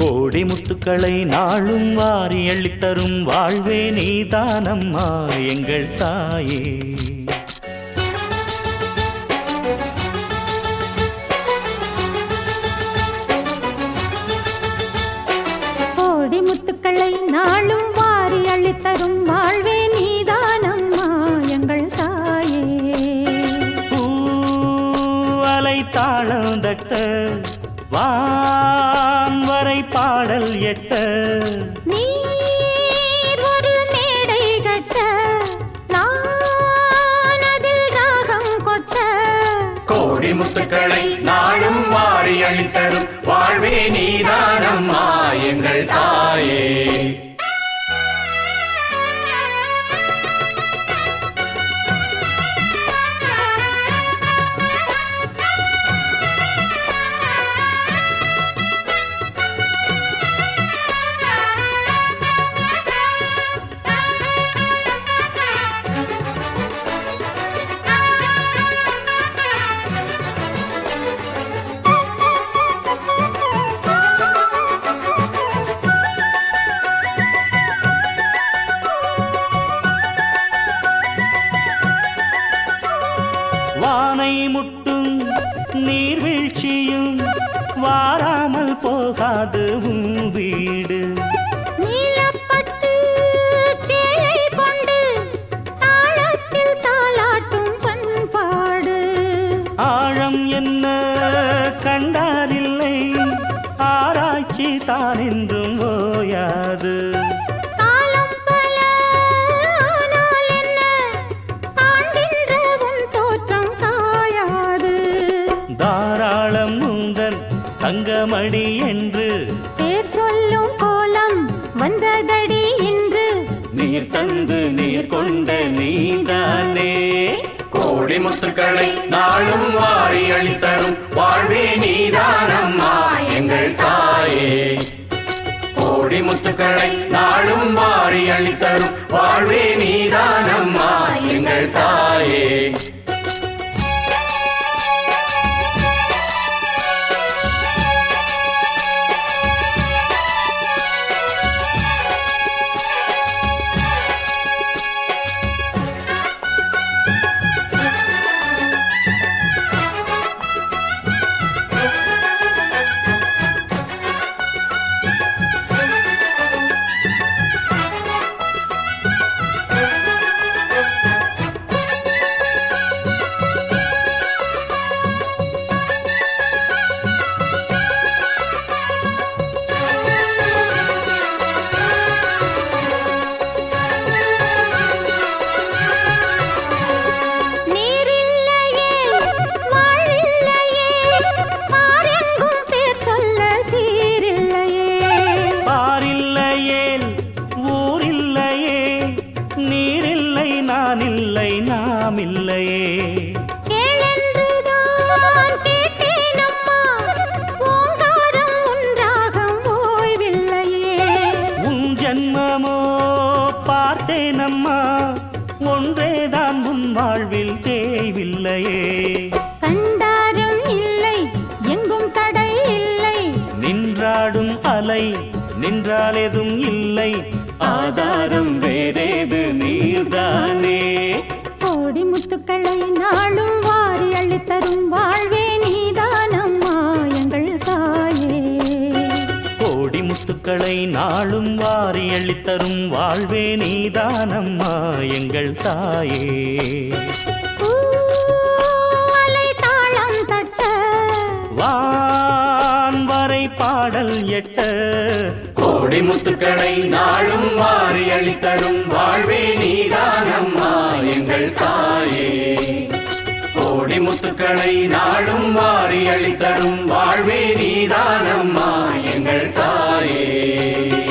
கோடி முத்துக்களை நாளும் வாரி அள்ளித்தரும் வாழ்வே நீதானம்மா எங்கள் தாயே கோடி முத்துக்களை நாளும் வாரி அள்ளித்தரும் வாழ்வே நீதானம்மா எங்கள் தாயே பூவலை தாளம் தட்ட வான் வரை பாடல் எட்ட நீர் ஒரு மேடை கட்ட நான் அதில் ராகம் கொட்ட கோடி முத்துக்களை நாளும் வாரி அளித்தரும் வாழ்வே நீதானம்மா எங்கள் தாயே வானை முட்டும் நீர்வீழ்ச்சியும் வாராமல் போகாது உன் வீடு நீலப்பட்டு சேலை கொண்டு தாளத்தில் தாலாட்டும் பண்பாடு ஆழம் என்ன கண்டாரில்லை ஆராய்ச்சி தான் என்றும் ஓயாது காலம் பல ஆனால் என்ன காண்கின்ற உன் தோற்றம் காயாது தாராளம் உந்தன் தங்கமடி என்று பேர் சொல்லும் கோலம் வந்ததடி இன்று நீர் தந்து நீர் கொண்ட நீதானே கோடி முத்துக்களை நாளும் வாரி அளித்தரும் வாழ்வே நீதானம்மா எங்கள் தாயே கோடி முத்துக்களை நாளும் வாரி அளித்தரும் வாழ்வே நீதானம்மா எங்கள் தாயே நீரில்லையே வாழில்லையே பாரெங்கும் பேர் சொல்ல சீரில்லையே பாரில்லையேல் ஊரில்லையே நீரில்லை நான் இல்லை நாம் இல்லையே கேளென்றுதான் கேட்டேனம்மா ஓங்காரம் உன்றாகம் ஓய்வில்லையே உன் ஜன்மமோ பார்த்தேனம்மா ஒன்றேதான் உன் வாழ்வில் தேய்வில்லையே கண்டாரும் இல்லை எங்கும் தடை இல்லை நின்றாடும் அலை நின்றால் எதுவும் இல்லை ஆதாரம் வேறேது நீர்தானே கோடி முத்துக்களை நாளும் வாரி அள்ளித்தரும் வாழ்வே நீதானம்மா எங்கள் தாயே கோடி முத்துக்களை நாளும் வாரி அள்ளித்தரும் வாழ்வே நீதானம்மா எங்கள் தாயே பூவலை தாளம் தட்ட வான் வரை பாடல் எட்ட கோடி முத்துக்களை நாளும் வாரி அளித்தரும் வாழ்வே நீதானம்மா எங்கள் தாயே கோடி முத்துக்களை நாளும் வாரி அளித்தரும் வாழ்வே நீதானம்மா எங்கள் தாயே